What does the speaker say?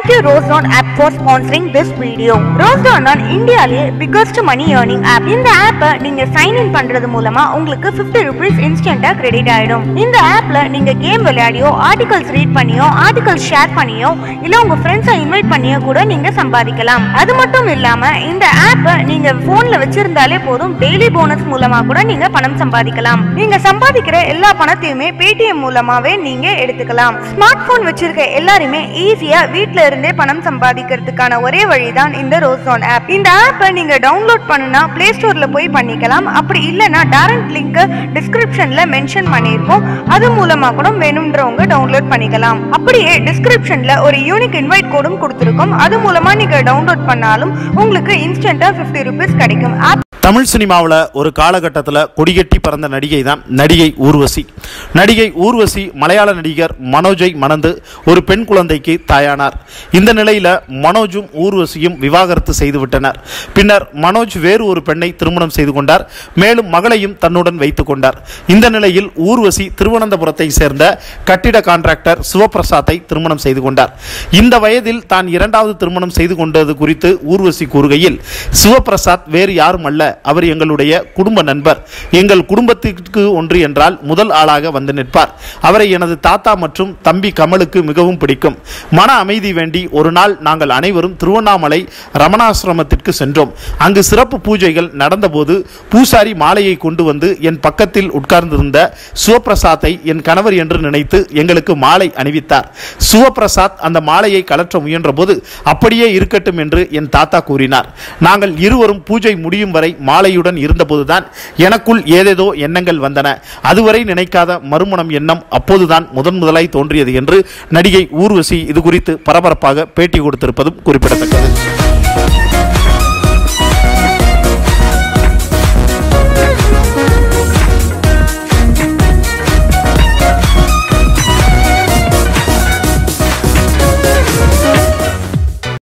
Thank you Roseon app for sponsoring this video. Roseon on இந்தியாலேயே biggest money earning app. இந்த ஆப்பை நீங்க sign in பண்றது மூலமா உங்களுக்கு 50 rupees இன்ஸ்டன்டா கிரெடிட் ஆயிடும் இந்த ஆப்ல நீங்க கேம் விளையாடியோ ஆர்டிகல்ஸ் ரீட் பண்ணியோ ஆர்டிகல்ஸ் ஷேர் பண்ணியோ இல்ல உங்க ஃப்ரெண்ட்ஸை இன்வைட் பண்ணியோ கூட நீங்க சம்பாதிக்கலாம் அது மட்டும் இல்லாம இந்த ஆப்பை நீங்க போன்ல வச்சிருந்தாலே போதும் டெய்லி போனஸ் மூலமா கூட நீங்க பணம் சம்பாதிக்கலாம் நீங்க சம்பாதிக்கிற எல்லா பணத்தையுமே பேடிஎம் மூலமாவே நீங்க எடுத்துக்கலாம் ஸ்மார்ட் போன் வச்சிருக்க எல்லாருமே ஈஸியா வீட்ல இருந்தே பணம் சம்பாதிக்கிறதுக்கான ஒரே வழிதான் இந்த ரோசோன் ஆப் இந்த ஆப்பை நீங்க டவுன்லோட் பண்ணுனா பிளே ஸ்டோர்ல போய் பண்ணிக்கலாம் அப்படி இல்லைன்னா டைரக்ட் லிங்க் டிஸ்கிரிப்ஷன்ல மென்ஷன் பண்ணியிருக்கோம் அது மூலமா கூட வேணும்ன்றவங்க டவுன்லோட் பண்ணிக்கலாம் அப்படியே டிஸ்கிரிப்ஷன்ல ஒரு யூனிக் இன்வைட் கோடும் கொடுத்துருக்கோம் அது மூலமா நீங்க டவுன்லோட் பண்ணாலும் உங்களுக்கு இன்ஸ்டன்டா 50 ருபீஸ் கிடைக்கும் ஆப் தமிழ் சினிமாவில் ஒரு காலகட்டத்தில் கொடிகட்டி பறந்த நடிகை தான் நடிகை ஊர்வசி நடிகை ஊர்வசி மலையாள நடிகர் மனோஜை மணந்து ஒரு பெண் குழந்தைக்கு தாயானார் இந்த நிலையில் மனோஜும் ஊர்வசியும் விவாகரத்து செய்துவிட்டனர் பின்னர் மனோஜ் வேறு ஒரு பெண்ணை திருமணம் செய்து கொண்டார் மேலும் மகளையும் தன்னுடன் வைத்துக் கொண்டார் இந்த நிலையில் ஊர்வசி திருவனந்தபுரத்தை சேர்ந்த கட்டிட கான்ட்ராக்டர் சிவபிரசாத்தை திருமணம் செய்து கொண்டார் இந்த வயதில் தான் இரண்டாவது திருமணம் செய்து கொண்டது குறித்து ஊர்வசி கூறுகையில் சிவபிரசாத் வேறு யாரும் அல்ல அவர் எங்களுடைய குடும்ப நண்பர் எங்கள் குடும்பத்திற்கு ஒன்று என்றால் முதல் ஆளாக வந்து நிற்பார் அவரை எனது தாத்தா மற்றும் தம்பி கமலுக்கு மிகவும் பிடிக்கும் மன அமைதி வேண்டி ஒரு நாள் நாங்கள் அனைவரும் திருவண்ணாமலை ரமணாசிரமத்திற்கு சென்றோம் அங்கு சிறப்பு பூஜைகள் நடந்தபோது பூசாரி மாலையை கொண்டு வந்து என் பக்கத்தில் உட்கார்ந்திருந்த சிவபிரசாத்தை என் கணவர் என்று நினைத்து எங்களுக்கு மாலை அணிவித்தார் சிவபிரசாத் அந்த மாலையை கலற்ற முயன்றபோது அப்படியே இருக்கட்டும் என்று என் தாத்தா கூறினார் நாங்கள் இருவரும் பூஜை முடியும் வரை மாலையுடன் இருந்தபோதுதான் எனக்குள் ஏதேதோ எண்ணங்கள் வந்தன அதுவரை நினைக்காத மறுமணம் எண்ணம் அப்போதுதான் முதன் முதலாய் தோன்றியது என்று நடிகை ஊர்வசி இது குறித்து பரபரப்பாக பேட்டி கொடுத்திருப்பதும் குறிப்பிடத்தக்கது